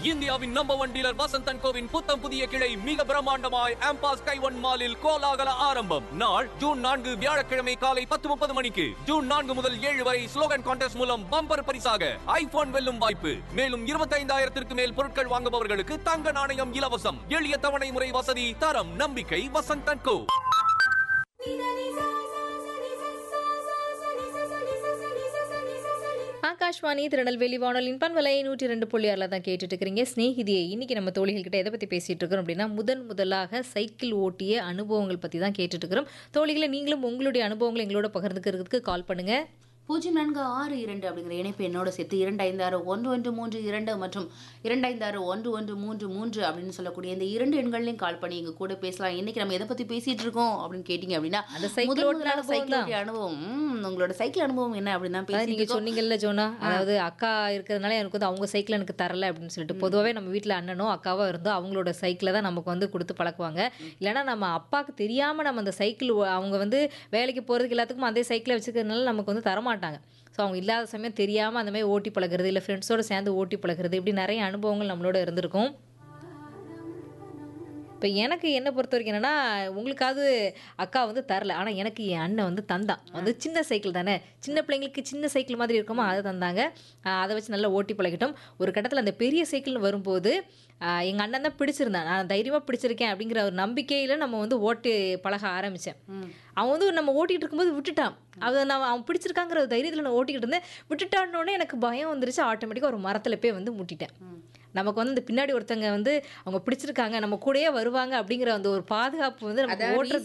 இந்தியாவின் number one dealer வசந்தன் கோவின் புத்தம் புதிய கிளை மிக பிரம்மாண்டமாய் ஆம்பாஸ் கைவன் மாலில் கோலாகல ஆரம்பம் நாள் ஜூன் நான்கு வியாழக்கிழமை காலை பத்து முப்பது மணிக்கு ஜூன் நான்கு முதல் ஏழு வரை ஸ்லோகன் கான்டெஸ்ட் மூலம் பம்பர் பரிசாக ஐபோன் வெல்லும் வாய்ப்பு மேலும் இருபத்தைந்தாயிரத்திற்கு மேல் பொருட்கள் வாங்குபவர்களுக்கு தங்க நாணயம் இலவசம் எளிய தவணை முறை வசதி தரம் நம்பிக்கை வசந்தன் கோ ஆகாஷ்வாணி திருநெல்வேலி வானொலியின் பண்பலை நூற்றி ரெண்டு புள்ளி ஆறில் தான் கேட்டுட்டு இருக்கிறீங்க ஸ்நேகிதியை இன்னைக்கு நம்ம தோழிகள் கிட்ட எதை பற்றி பேசிட்டு இருக்கிறோம் அப்படின்னா முதன் முதலாக சைக்கிள் ஓட்டிய அனுபவங்கள் பற்றி தான் கேட்டுட்டு இருக்கிறோம் தோழிகளை நீங்களும் உங்களுடைய அனுபவங்களை எங்களோட பகிர்ந்துக்கிறதுக்கு கால் பண்ணுங்க பூஜ்ஜியம் நான்கு ஆறு இரண்டு அப்படிங்கிற இணைப்பு என்னோட சேர்த்து இரண்டு ஐந்து ஆறு ஒன்று ஒன்று மூன்று இரண்டு மற்றும் இரண்டு ஐந்து ஆறு ஒன்று ஒன்று மூன்று மூன்று அப்படின்னு சொல்லக்கூடிய இந்த இரண்டு எண்கள்லையும் கால் பண்ணி எங்க கூட பேசலாம் இன்னைக்கு நம்ம எதை பத்தி பேசிட்டு இருக்கோம் அப்படின்னு கேட்டீங்க அப்படின்னா அந்த சைக்கிள் முதல் ஓட்டுன முதலாக அனுபவம் சைக்கிள் தான். ஓட்டிய அனுபவம் ம், உங்களோட சைக்கிள் அனுபவம் என்ன அப்படின்னு தான் அதாவது பேசிட்டு நீங்க இருக்கோம். சொன்னீங்கல்ல ஜோனா அதாவது அக்கா இருக்கிறதுனால எனக்கு வந்து அவங்க சைக்கிள் எனக்கு தரல அப்படின்னு சொல்லிட்டு பொதுவாகவே நம்ம வீட்டில் அண்ணனோ அக்காவோ இருந்தோ அவங்களோட சைக்கிளை தான் நமக்கு வந்து கொடுத்து பழக்குவாங்க இல்லைன்னா நம்ம அப்பாவுக்கு தெரியாம நம்ம அந்த சைக்கிள் ஓ- அவங்க வந்து வேலைக்கு போறதுக்கு எல்லாத்துக்கும் அதே சைக்கிளை வச்சுக்கிறதுனால நமக்கு வந்து தரமாட்டாங்க ஸோ அவங்க இல்லாத சமயம் தெரியாம அந்த மாதிரி ஓட்டி பழகுறது இல்லை ஃப்ரெண்ட்ஸோட சேர்ந்து ஓட்டி பழகுறது இப்படி நிறைய அனுபவங்கள் நம்மளோட இருந்திருக்கும் இப்போ எனக்கு என்ன பொறுத்த வரைக்கும் என்னன்னா உங்களுக்காவது அக்கா வந்து தரல ஆனால் எனக்கு என் அண்ணன் வந்து தந்தான் வந்து சின்ன சைக்கிள் தானே சின்ன பிள்ளைங்களுக்கு சின்ன சைக்கிள் மாதிரி இருக்குமோ அதை தந்தாங்க ஆஹ் அதை வச்சு நல்லா ஓட்டி பழகிட்டோம் ஒரு கட்டத்தில் அந்த பெரிய சைக்கிள்னு வரும்போது எங்கள் அண்ணன் தான் பிடிச்சிருந்தான் நான் தைரியமாக பிடிச்சிருக்கேன் அப்படிங்கிற ஒரு நம்பிக்கையில் நம்ம வந்து ஓட்டி பழக ஆரம்பித்தேன் அவன் வந்து நம்ம ஓட்டிகிட்டு இருக்கும்போது விட்டுட்டான் அதை நான் அவன் பிடிச்சிருக்காங்கிற ஒரு தைரியத்தில் நான் ஓட்டிக்கிட்டு இருந்தேன் விட்டுட்டான்னொடனே எனக்கு பயம் வந்துருச்சு ஆட்டோமேட்டிக்காக ஒரு மரத்தில் போய் வந்து முட்டிட்டேன் நமக்கு வந்து இந்த பின்னாடி ஒருத்தங்க வந்து அவங்க பிடிச்சிருக்காங்க நம்ம கூடயே வருவாங்க அப்படிங்கிற அந்த ஒரு பாதுகாப்பு வந்து நமக்கு அதாவது ஓட்டுறது